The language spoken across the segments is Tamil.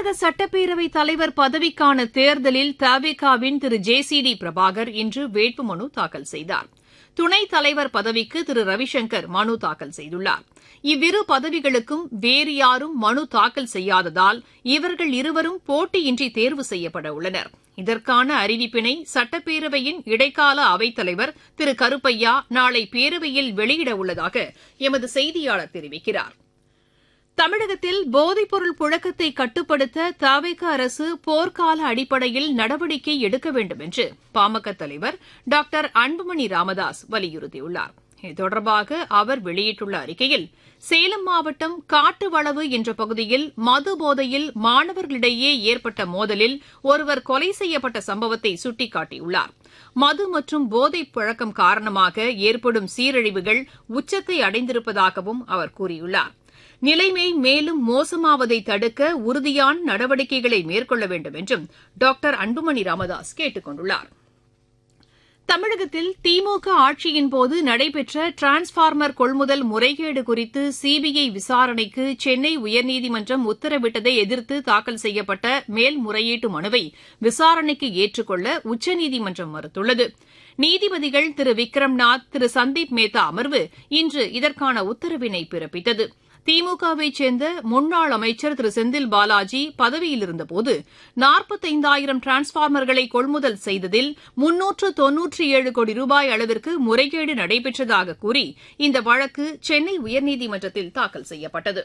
தமிழக சட்டப்பேரவைத் தலைவர் பதவிக்கான தேர்தலில் தவிகாவின் திரு ஜே சி டி பிரபாகர் இன்று வேட்புமனு தாக்கல் செய்தார் துணைத் தலைவர் பதவிக்கு திரு ரவிசங்கர் மனு தாக்கல் செய்துள்ளார் இவ்விரு பதவிகளுக்கும் வேறு யாரும் மனு தாக்கல் செய்யாததால் இவர்கள் இருவரும் போட்டியின்றி தேர்வு செய்யப்பட உள்ளனர் இதற்கான அறிவிப்பினை சட்டப்பேரவையின் இடைக்கால அவைத்தலைவர் திரு கருப்பையா நாளை பேரவையில் வெளியிட உள்ளதாக எமது செய்தியாளர் தெரிவிக்கிறார் தமிழகத்தில் போதைப்பொருள் புழக்கத்தை கட்டுப்படுத்த தவிக அரசு போர்க்கால அடிப்படையில் நடவடிக்கை எடுக்க வேண்டும் என்று பாமக தலைவர் டாக்டர் அன்புமணி ராமதாஸ் வலியுறுத்தியுள்ளார் இது தொடர்பாக அவர் வெளியிட்டுள்ள அறிக்கையில் சேலம் மாவட்டம் காட்டுவளவு என்ற பகுதியில் மது போதையில் மாணவர்களிடையே ஏற்பட்ட மோதலில் ஒருவர் கொலை செய்யப்பட்ட சம்பவத்தை சுட்டிக்காட்டியுள்ளார் மது மற்றும் போதைப் பழக்கம் காரணமாக ஏற்படும் சீரழிவுகள் உச்சத்தை அடைந்திருப்பதாகவும் அவர் கூறியுள்ளார் நிலைமை மேலும் மோசமாவதை தடுக்க உறுதியான நடவடிக்கைகளை மேற்கொள்ள வேண்டும் என்றும் டாக்டர் அன்புமணி ராமதாஸ் கேட்டுக் கொண்டுள்ளார் தமிழகத்தில் திமுக ஆட்சியின்போது நடைபெற்ற டிரான்ஸ்பார்மர் கொள்முதல் முறைகேடு குறித்து சிபிஐ விசாரணைக்கு சென்னை உயர்நீதிமன்றம் உத்தரவிட்டதை எதிர்த்து தாக்கல் செய்யப்பட்ட மேல்முறையீட்டு மனுவை விசாரணைக்கு ஏற்றுக்கொள்ள உச்சநீதிமன்றம் மறுத்துள்ளது நீதிபதிகள் திரு விக்ரம்நாத் திரு சந்தீப் மேத்தா அமர்வு இன்று இதற்கான உத்தரவினை பிறப்பித்தது திமுகவைச் சேர்ந்த முன்னாள் அமைச்சர் திரு செந்தில் பாலாஜி பதவியில் இருந்தபோது நாற்பத்தைந்தாயிரம் டிரான்ஸ்பார்மர்களை கொள்முதல் செய்ததில் முன்னூற்று தொன்னூற்றி ஏழு கோடி ரூபாய் அளவிற்கு முறைகேடு நடைபெற்றதாக கூறி இந்த வழக்கு சென்னை உயர்நீதிமன்றத்தில் தாக்கல் செய்யப்பட்டது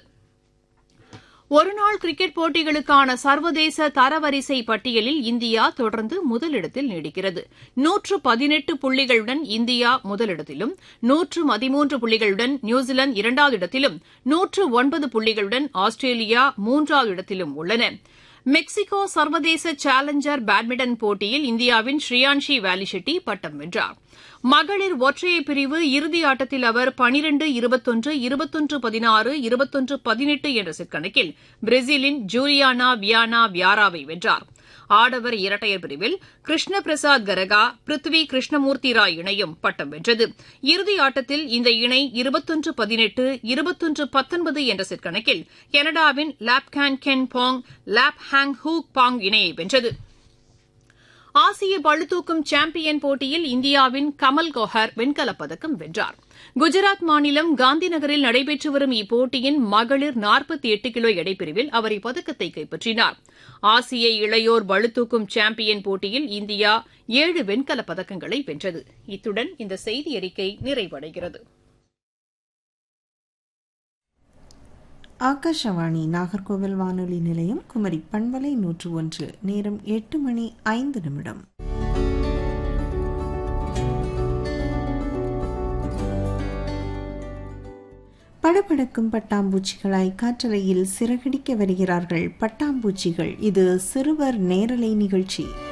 ஒருநாள் கிரிக்கெட் போட்டிகளுக்கான சர்வதேச தரவரிசை பட்டியலில் இந்தியா தொடர்ந்து முதலிடத்தில் நீடிக்கிறது நூற்று பதினெட்டு புள்ளிகளுடன் இந்தியா முதலிடத்திலும் நூற்று பதிமூன்று புள்ளிகளுடன் நியூசிலாந்து இரண்டாவது இடத்திலும் நூற்று ஒன்பது புள்ளிகளுடன் ஆஸ்திரேலியா மூன்றாவது இடத்திலும் உள்ளன மெக்சிகோ சர்வதேச சேலஞ்சர் பேட்மிண்டன் போட்டியில் இந்தியாவின் ஸ்ரீயான்ஷி வேலிஷெட்டி பட்டம் வென்றார் மகளிர் ஒற்றையர் பிரிவு இறுதி ஆட்டத்தில் அவர் பனிரண்டு இருபத்தொன்று இருபத்தொன்று பதினாறு இருபத்தொன்று பதினெட்டு என்ற செட் கணக்கில் பிரேசிலின் ஜூலியானா வியானா வியாராவை வென்றார் ஆடவர் இரட்டையர் பிரிவில் கிருஷ்ண பிரசாத் கரகா பிருத்வி கிருஷ்ணமூர்த்தி ராய் இணையும் பட்டம் வென்றது இறுதி ஆட்டத்தில் இந்த இணை இருபத்தொன்று பதினெட்டு இருபத்தொன்று பத்தொன்பது என்ற செட் கணக்கில் கனடாவின் லாப்கான் கென் பாங் லாப் ஹாங் ஹூக் பாங் இணையை வென்றது ஆசிய பளுதூக்கும் சாம்பியன் போட்டியில் இந்தியாவின் கமல் கோஹர் வெண்கலப் பதக்கம் வென்றார் குஜராத் மாநிலம் காந்தி நகரில் நடைபெற்று வரும் இப்போட்டியின் மகளிர் நாற்பத்தி எட்டு கிலோ எடைப்பிரிவில் அவர் இப்பதக்கத்தை கைப்பற்றினார் ஆசிய இளையோர் பளுதூக்கும் சாம்பியன் போட்டியில் இந்தியா ஏழு வெண்கலப் பதக்கங்களை வென்றது இத்துடன் இந்த செய்தி அறிக்கை நிறைவடைகிறது ஆகாஷவாணி நாகர்கோவில் வானொலி நிலையம் குமரி பண்பலை நூற்று ஒன்று நேரம் எட்டு மணி ஐந்து நிமிடம் படபடக்கும் பட்டாம்பூச்சிகளாய் காற்றலையில் சிறகடிக்க வருகிறார்கள் பட்டாம்பூச்சிகள் இது சிறுவர் நேரலை நிகழ்ச்சி